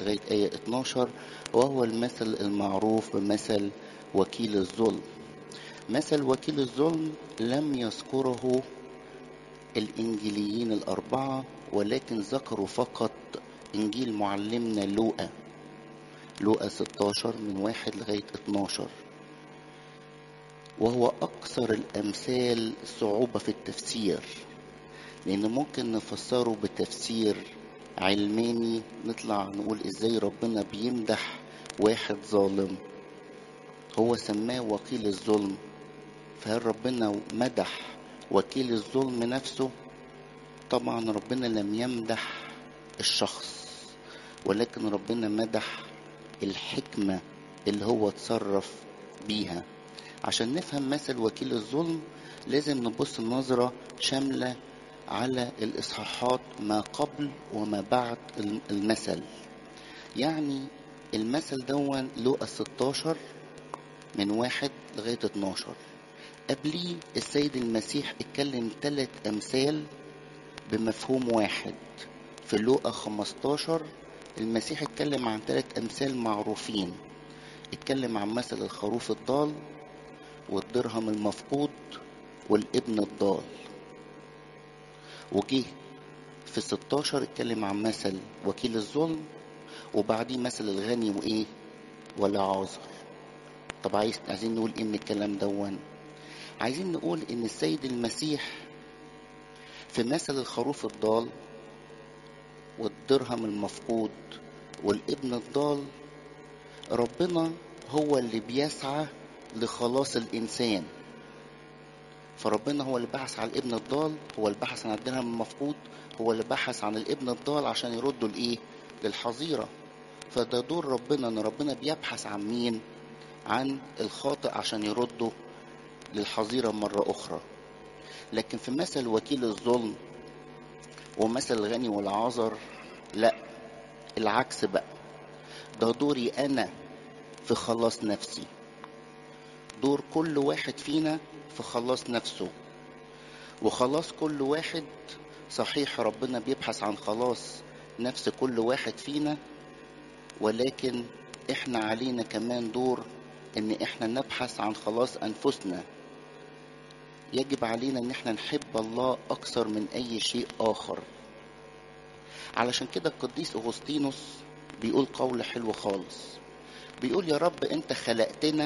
لغاية آية 12 وهو المثل المعروف بمثل وكيل الظلم مثل وكيل الظلم لم يذكره الإنجيليين الأربعة ولكن ذكروا فقط إنجيل معلمنا لوقا لوقا 16 من واحد لغاية 12 وهو أكثر الأمثال صعوبة في التفسير لأن ممكن نفسره بتفسير علماني نطلع نقول إزاي ربنا بيمدح واحد ظالم هو سماه وكيل الظلم فهل ربنا مدح وكيل الظلم نفسه طبعا ربنا لم يمدح الشخص ولكن ربنا مدح الحكمة اللي هو اتصرف بيها عشان نفهم مثل وكيل الظلم لازم نبص نظرة شاملة على الإصحاحات ما قبل وما بعد المثل يعني المثل دون لقى 16 من واحد لغاية 12 قبليه السيد المسيح اتكلم ثلاث أمثال بمفهوم واحد في لوقا 15 المسيح اتكلم عن ثلاث أمثال معروفين اتكلم عن مثل الخروف الضال والدرهم المفقود والابن الضال وجه في 16 اتكلم عن مثل وكيل الظلم وبعديه مثل الغني وايه والعازر طب عايز عايزين نقول ايه من الكلام دون عايزين نقول ان السيد المسيح في مثل الخروف الضال والدرهم المفقود والابن الضال ربنا هو اللي بيسعى لخلاص الانسان فربنا هو اللي بحث عن الابن الضال هو اللي بحث عن الدرهم المفقود هو اللي بحث عن الابن الضال عشان يرده لايه للحظيره فده دور ربنا ان ربنا بيبحث عن مين عن الخاطئ عشان يرده للحظيره مره اخرى لكن في مثل وكيل الظلم ومثل الغني والعازر لا العكس بقى ده دوري انا في خلاص نفسي دور كل واحد فينا في خلاص نفسه وخلاص كل واحد صحيح ربنا بيبحث عن خلاص نفس كل واحد فينا ولكن احنا علينا كمان دور ان احنا نبحث عن خلاص انفسنا يجب علينا ان احنا نحب الله اكثر من اي شيء اخر علشان كده القديس اغسطينوس بيقول قول حلو خالص بيقول يا رب انت خلقتنا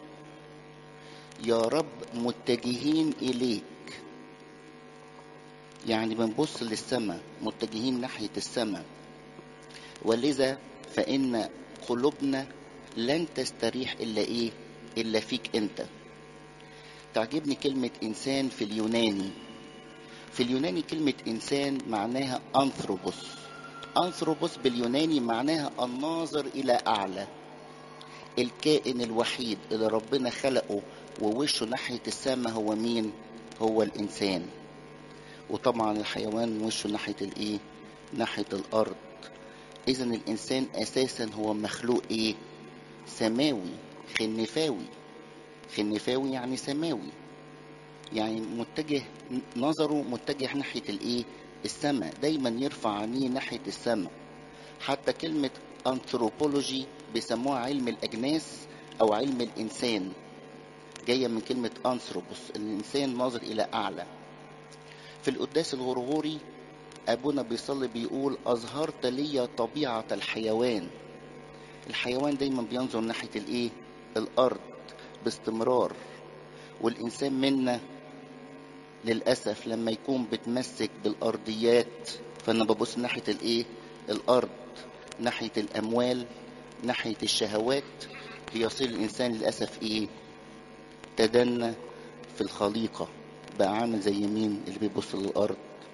يا رب متجهين اليك يعني بنبص للسماء متجهين ناحيه السماء ولذا فان قلوبنا لن تستريح الا ايه الا فيك انت تعجبني كلمه انسان في اليوناني في اليوناني كلمه انسان معناها انثروبوس انثروبوس باليوناني معناها الناظر الى اعلى الكائن الوحيد اللي ربنا خلقه ووشه ناحيه السماء هو مين هو الانسان وطبعا الحيوان وشه ناحيه الايه ناحيه الارض اذا الانسان اساسا هو مخلوق ايه سماوي خنفاوي خنفاوي يعني سماوي يعني متجه نظره متجه ناحيه الايه السماء دايما يرفع عينيه ناحيه السماء حتى كلمه انثروبولوجي بيسموها علم الاجناس او علم الانسان جايه من كلمه انثروبوس الانسان ناظر الى اعلى في القداس الغرغوري ابونا بيصلي بيقول اظهرت لي طبيعه الحيوان الحيوان دايما بينظر ناحيه الايه الارض باستمرار والانسان منا للاسف لما يكون بتمسك بالارضيات فانا ببص ناحيه الايه الارض ناحيه الاموال ناحيه الشهوات بيصير الانسان للاسف ايه تدنى في الخليقه بقى عامل زي مين اللي بيبص للارض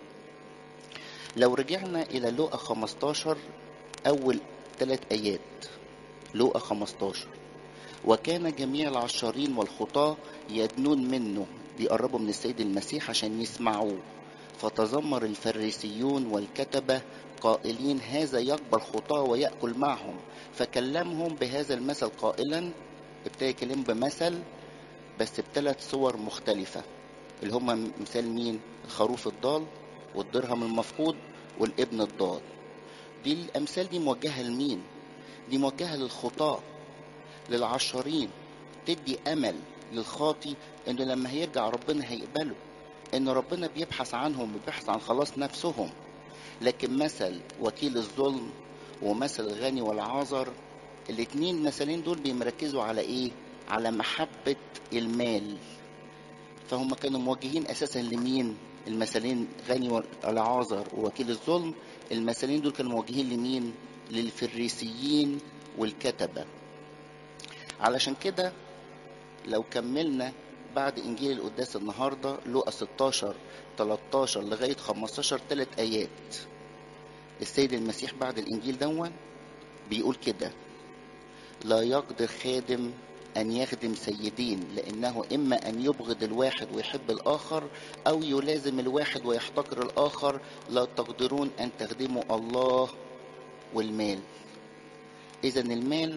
لو رجعنا الى لوقا 15 اول ثلاث ايات لوقا 15 وكان جميع العشارين والخطاة يدنون منه بيقربوا من السيد المسيح عشان يسمعوه فتذمر الفريسيون والكتبة قائلين هذا يقبل خطاة ويأكل معهم فكلمهم بهذا المثل قائلا ابتدى يكلم بمثل بس بثلاث صور مختلفة اللي هم مثال مين الخروف الضال والدرهم المفقود والابن الضال دي الامثال دي موجهه لمين دي موجهه للخطاه للعشارين تدي امل للخاطي انه لما هيرجع ربنا هيقبله ان ربنا بيبحث عنهم وبيبحث عن خلاص نفسهم لكن مثل وكيل الظلم ومثل الغني والعازر الاتنين مثلين دول بيمركزوا على ايه على محبة المال فهم كانوا موجهين اساسا لمين المثلين غني والعازر ووكيل الظلم المثلين دول كانوا موجهين لمين للفريسيين والكتبة علشان كده لو كملنا بعد انجيل القداس النهارده لقى 16 13 لغايه 15 ثلاث ايات السيد المسيح بعد الانجيل دون بيقول كده لا يقدر خادم ان يخدم سيدين لانه اما ان يبغض الواحد ويحب الاخر او يلازم الواحد ويحتقر الاخر لا تقدرون ان تخدموا الله والمال اذا المال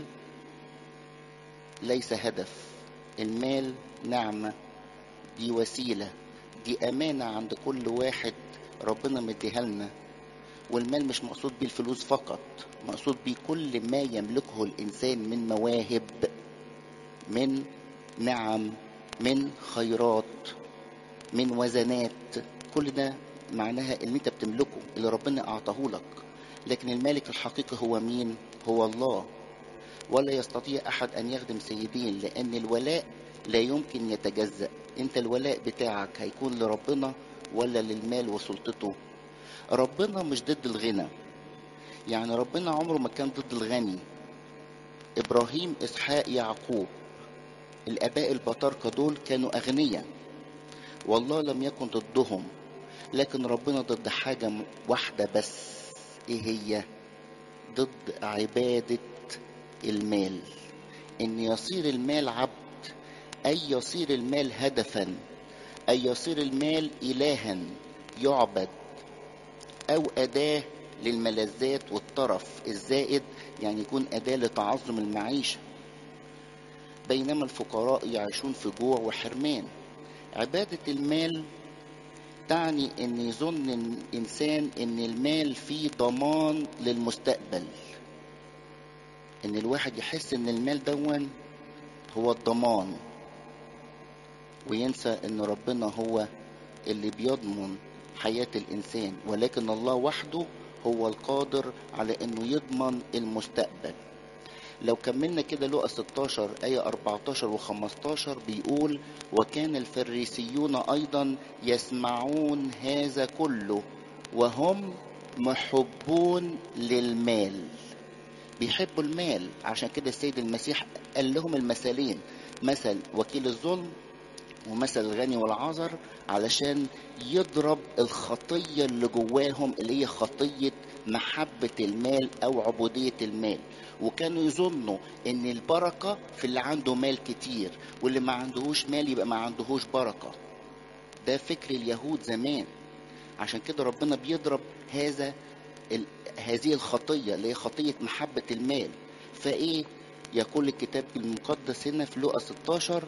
ليس هدف المال نعمة دي وسيلة دي أمانة عند كل واحد ربنا مديها لنا والمال مش مقصود بيه الفلوس فقط مقصود بيه كل ما يملكه الإنسان من مواهب من نعم من خيرات من وزنات كل ده معناها اللي انت بتملكه اللي ربنا اعطاه لك لكن المالك الحقيقي هو مين هو الله ولا يستطيع احد ان يخدم سيدين لان الولاء لا يمكن يتجزأ انت الولاء بتاعك هيكون لربنا ولا للمال وسلطته ربنا مش ضد الغنى يعني ربنا عمره ما كان ضد الغني ابراهيم اسحاق يعقوب الاباء البطاركة دول كانوا اغنياء والله لم يكن ضدهم لكن ربنا ضد حاجة واحدة بس ايه هي ضد عبادة المال ان يصير المال عبد اي يصير المال هدفا اي يصير المال الها يعبد او اداه للملذات والطرف الزائد يعني يكون اداه لتعظم المعيشه بينما الفقراء يعيشون في جوع وحرمان عباده المال تعني ان يظن الانسان ان المال فيه ضمان للمستقبل ان الواحد يحس ان المال دون هو الضمان وينسى ان ربنا هو اللي بيضمن حياة الانسان ولكن الله وحده هو القادر على انه يضمن المستقبل لو كملنا كده لقى 16 آية 14 و15 بيقول وكان الفريسيون أيضا يسمعون هذا كله وهم محبون للمال بيحبوا المال عشان كده السيد المسيح قال لهم المثلين مثل وكيل الظلم ومثل الغني والعذر علشان يضرب الخطية اللي جواهم اللي هي خطية محبة المال أو عبودية المال وكانوا يظنوا ان البركة في اللي عنده مال كتير واللي ما عندهوش مال يبقى ما عندهوش بركة ده فكر اليهود زمان عشان كده ربنا بيضرب هذا ال... هذه الخطية اللي هي خطية محبة المال فايه يقول الكتاب المقدس هنا في لقا 16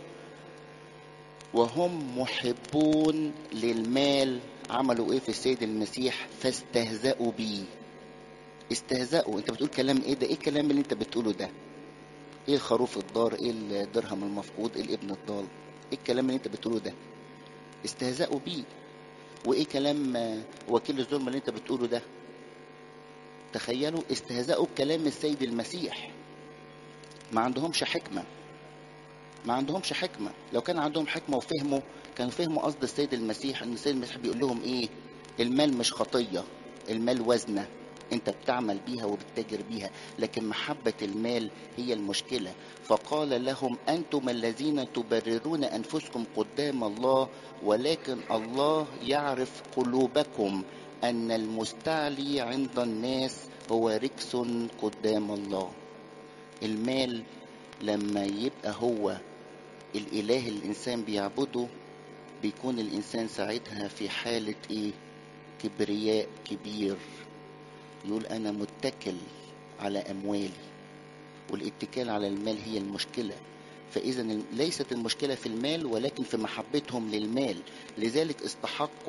وهم محبون للمال عملوا ايه في السيد المسيح فاستهزأوا بيه استهزأوا انت بتقول كلام ايه ده ايه الكلام اللي انت بتقوله ده ايه الخروف الضار ايه الدرهم المفقود ايه الابن الضال ايه الكلام اللي انت بتقوله ده استهزأوا بيه وايه كلام وكيل الظلم اللي انت بتقوله ده تخيلوا استهزأوا بكلام السيد المسيح ما عندهمش حكمة ما عندهمش حكمة لو كان عندهم حكمة وفهموا كانوا فهموا قصد السيد المسيح ان السيد المسيح بيقول لهم ايه المال مش خطية المال وزنة انت بتعمل بيها وبتتاجر بيها لكن محبة المال هي المشكلة فقال لهم انتم الذين تبررون انفسكم قدام الله ولكن الله يعرف قلوبكم ان المستعلي عند الناس هو ركس قدام الله المال لما يبقى هو الاله اللي الانسان بيعبده بيكون الانسان ساعتها في حالة ايه كبرياء كبير يقول انا متكل على اموالي والاتكال على المال هي المشكله فاذا ليست المشكله في المال ولكن في محبتهم للمال لذلك استحقوا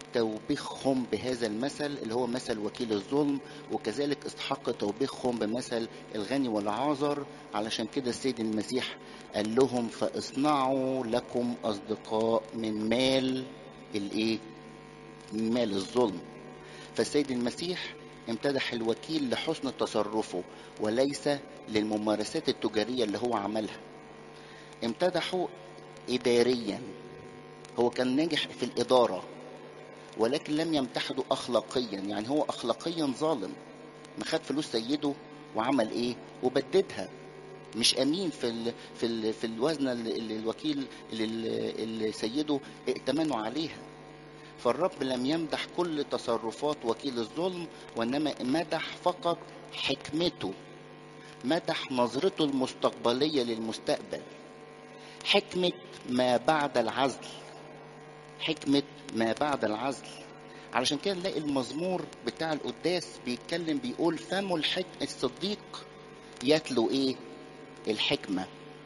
توبيخهم بهذا المثل اللي هو مثل وكيل الظلم وكذلك استحق توبيخهم بمثل الغني والعازر علشان كده السيد المسيح قال لهم فاصنعوا لكم اصدقاء من مال الايه من مال الظلم فالسيد المسيح امتدح الوكيل لحسن تصرفه وليس للممارسات التجاريه اللي هو عملها امتدحه اداريا هو كان ناجح في الاداره ولكن لم يمتحده اخلاقيا يعني هو اخلاقيا ظالم ما خد فلوس سيده وعمل ايه وبددها مش امين في ال في ال في الوزنه اللي الوكيل اللي, اللي سيده ائتمنوا عليها فالرب لم يمدح كل تصرفات وكيل الظلم وانما مدح فقط حكمته مدح نظرته المستقبليه للمستقبل حكمه ما بعد العزل حكمه ما بعد العزل علشان كده نلاقي المزمور بتاع القداس بيتكلم بيقول فم الحكم الصديق يتلو ايه الحكمه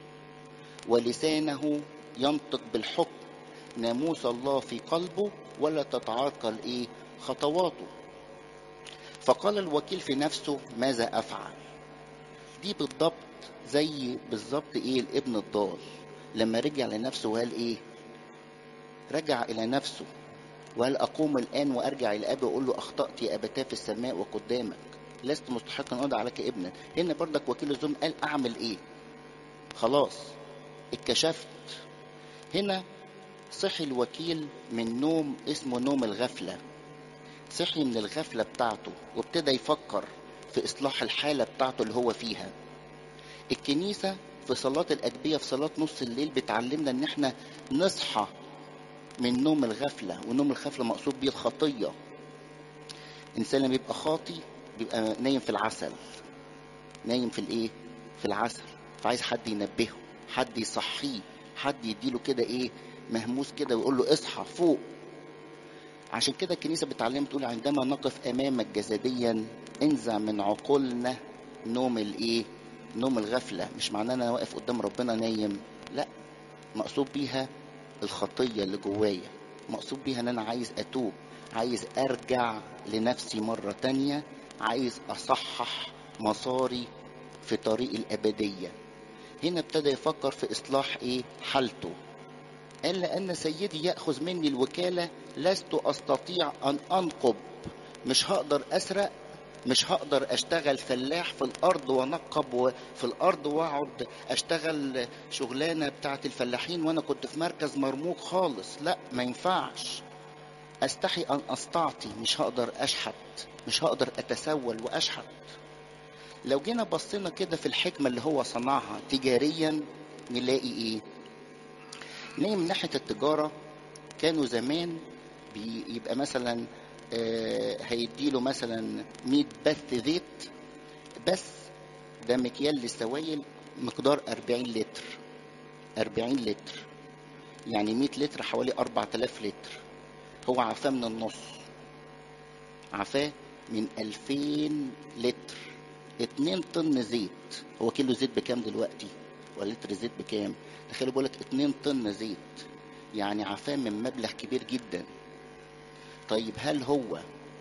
ولسانه ينطق بالحكم ناموس الله في قلبه ولا تتعرقل ايه خطواته فقال الوكيل في نفسه ماذا افعل دي بالضبط زي بالضبط ايه الابن الضال لما رجع لنفسه وقال ايه رجع الى نفسه وهل اقوم الان وارجع الى ابي واقول له اخطات يا ابتاه في السماء وقدامك لست مستحقا ان اضع عليك ابنا هنا برضك وكيل الظلم قال اعمل ايه خلاص اتكشفت هنا صحي الوكيل من نوم اسمه نوم الغفلة صحي من الغفلة بتاعته وابتدى يفكر في إصلاح الحالة بتاعته اللي هو فيها الكنيسة في صلاة الأجبية في صلاة نص الليل بتعلمنا إن إحنا نصحى من نوم الغفلة ونوم الغفلة مقصود بيه الخطية إنسان لما بيبقى خاطي بيبقى نايم في العسل نايم في الإيه؟ في العسل فعايز حد ينبهه حد يصحيه حد يديله كده إيه مهموس كده ويقول له اصحى فوق عشان كده الكنيسه بتعلم تقول عندما نقف امامك جسديا انزع من عقولنا نوم الايه نوم الغفله مش معناه انا واقف قدام ربنا نايم لا مقصود بيها الخطيه اللي جوايا مقصود بيها ان انا عايز اتوب عايز ارجع لنفسي مره تانية عايز اصحح مساري في طريق الابديه هنا ابتدى يفكر في اصلاح ايه حالته قال لأن سيدي يأخذ مني الوكالة لست أستطيع أن أنقب مش هقدر أسرق مش هقدر أشتغل فلاح في الأرض وأنقب في الأرض وأقعد أشتغل شغلانة بتاعة الفلاحين وأنا كنت في مركز مرموق خالص لا ما ينفعش أستحي أن أستعطي مش هقدر أشحت مش هقدر أتسول وأشحت لو جينا بصينا كده في الحكمة اللي هو صنعها تجاريا نلاقي إيه نلاقي من ناحية التجارة كانوا زمان بيبقى مثلا آه هيديله مثلا 100 بث زيت بس ده مكيال للسوائل مقدار 40 لتر 40 لتر يعني 100 لتر حوالي 4000 لتر هو عفاه من النص عفاه من 2000 لتر 2 طن زيت هو كيلو زيت بكام دلوقتي ولا لتر زيت بكام تخيلوا بقول لك 2 طن زيت يعني عفاه من مبلغ كبير جدا طيب هل هو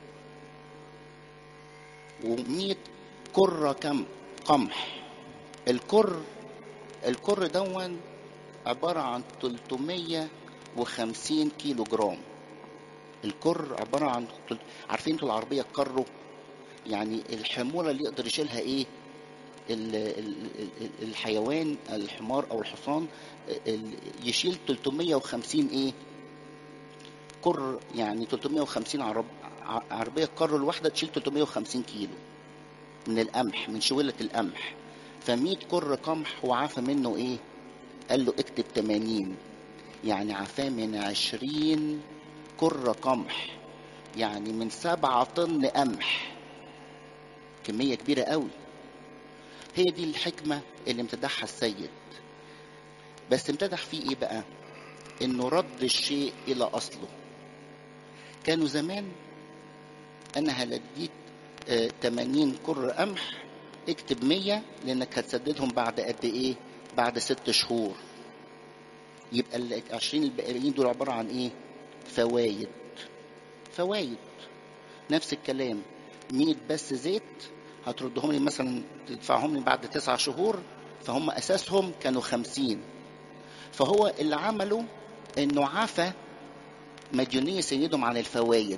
و100 كرة كم قمح الكر الكر دون عبارة عن 350 كيلو جرام الكر عبارة عن عارفين انتوا العربية الكرو يعني الحمولة اللي يقدر يشيلها ايه الحيوان الحمار او الحصان يشيل 350 ايه كر يعني 350 عرب عربيه كر الواحده تشيل 350 كيلو من القمح من شويله القمح ف100 كر قمح وعافى منه ايه قال له اكتب 80 يعني عفاه من 20 كر قمح يعني من 7 طن قمح كميه كبيره قوي هي دي الحكمة اللي امتدحها السيد بس امتدح فيه ايه بقى انه رد الشيء الى اصله كانوا زمان انا هلديك آه 80 كر قمح اكتب 100 لانك هتسددهم بعد قد ايه بعد ست شهور يبقى ال 20 الباقيين دول عبارة عن ايه فوايد فوايد نفس الكلام 100 بس زيت هتردهم لي مثلا تدفعهم لي بعد تسعة شهور فهم اساسهم كانوا خمسين فهو اللي عمله انه عفى مديونية سيدهم عن الفوايد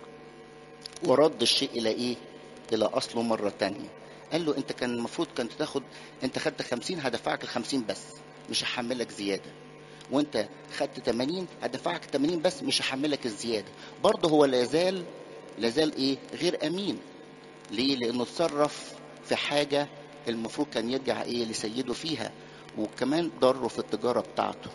ورد الشيء الى ايه الى اصله مرة تانية قال له انت كان المفروض كنت تاخد انت خدت خمسين هدفعك الخمسين بس مش هحملك زيادة وانت خدت 80 هدفعك 80 بس مش هحملك الزيادة برضه هو لازال لازال ايه غير امين ليه لانه اتصرف في حاجة المفروض كان يرجع ايه لسيده فيها وكمان ضره في التجارة بتاعته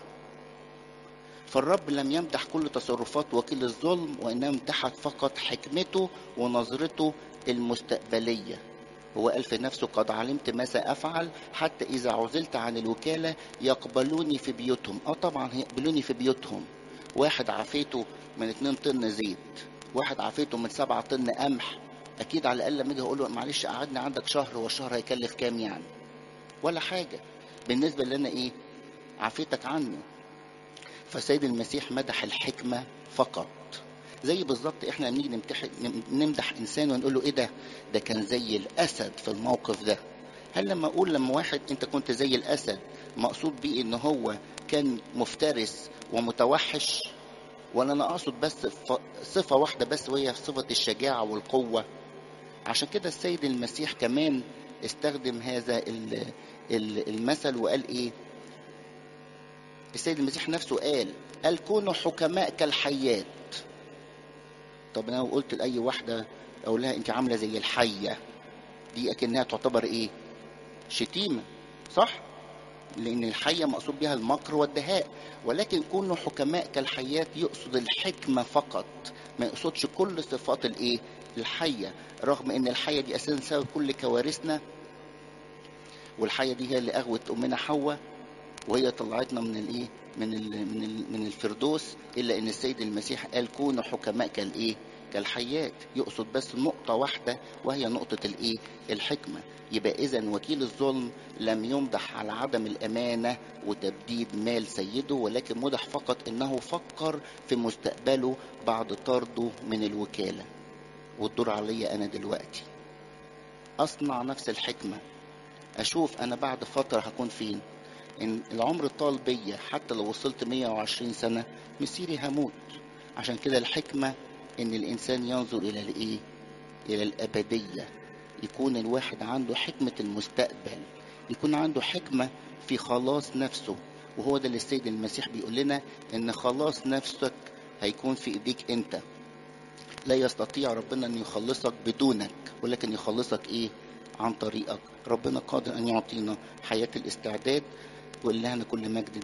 فالرب لم يمدح كل تصرفات وكيل الظلم وانما امتحت فقط حكمته ونظرته المستقبليه هو قال في نفسه قد علمت ما سافعل حتى اذا عزلت عن الوكاله يقبلوني في بيوتهم اه طبعا هيقبلوني في بيوتهم واحد عافيته من 2 طن زيت واحد عافيته من 7 طن قمح اكيد على الاقل لما اجي اقول له معلش قعدني عندك شهر هو الشهر هيكلف كام يعني ولا حاجه بالنسبه اللي انا ايه عافيتك عنه فسيد المسيح مدح الحكمه فقط زي بالظبط احنا نيجي نمتحن نمدح انسان ونقول له ايه ده ده كان زي الاسد في الموقف ده هل لما اقول لما واحد انت كنت زي الاسد مقصود بيه ان هو كان مفترس ومتوحش ولا انا اقصد بس صفه واحده بس وهي صفه الشجاعه والقوه عشان كده السيد المسيح كمان استخدم هذا المثل وقال ايه السيد المسيح نفسه قال قال كونوا حكماء كالحيات طب انا لو قلت لاي واحده اقول لها انت عامله زي الحيه دي اكنها تعتبر ايه شتيمه صح لان الحيه مقصود بها المكر والدهاء ولكن كونوا حكماء كالحيات يقصد الحكمه فقط ما يقصدش كل صفات الايه الحيه رغم ان الحيه دي اساسا سبب كل كوارثنا والحيه دي هي اللي اغوت امنا حواء وهي طلعتنا من الايه من ال من ال من الفردوس الا ان السيد المسيح قال كونوا حكماء كالايه كالحيات يقصد بس نقطة واحدة وهي نقطة الايه الحكمة يبقى اذا وكيل الظلم لم يمدح على عدم الامانة وتبديد مال سيده ولكن مدح فقط انه فكر في مستقبله بعد طرده من الوكالة والدور عليا انا دلوقتي اصنع نفس الحكمة اشوف انا بعد فترة هكون فين ان العمر طال بيا حتى لو وصلت 120 سنة مسيري هموت عشان كده الحكمة ان الانسان ينظر الى الايه الى الابدية يكون الواحد عنده حكمة المستقبل يكون عنده حكمة في خلاص نفسه وهو ده اللي السيد المسيح بيقول لنا ان خلاص نفسك هيكون في ايديك انت لا يستطيع ربنا ان يخلصك بدونك ولكن يخلصك ايه عن طريقك ربنا قادر ان يعطينا حياة الاستعداد ولهنا كل مجد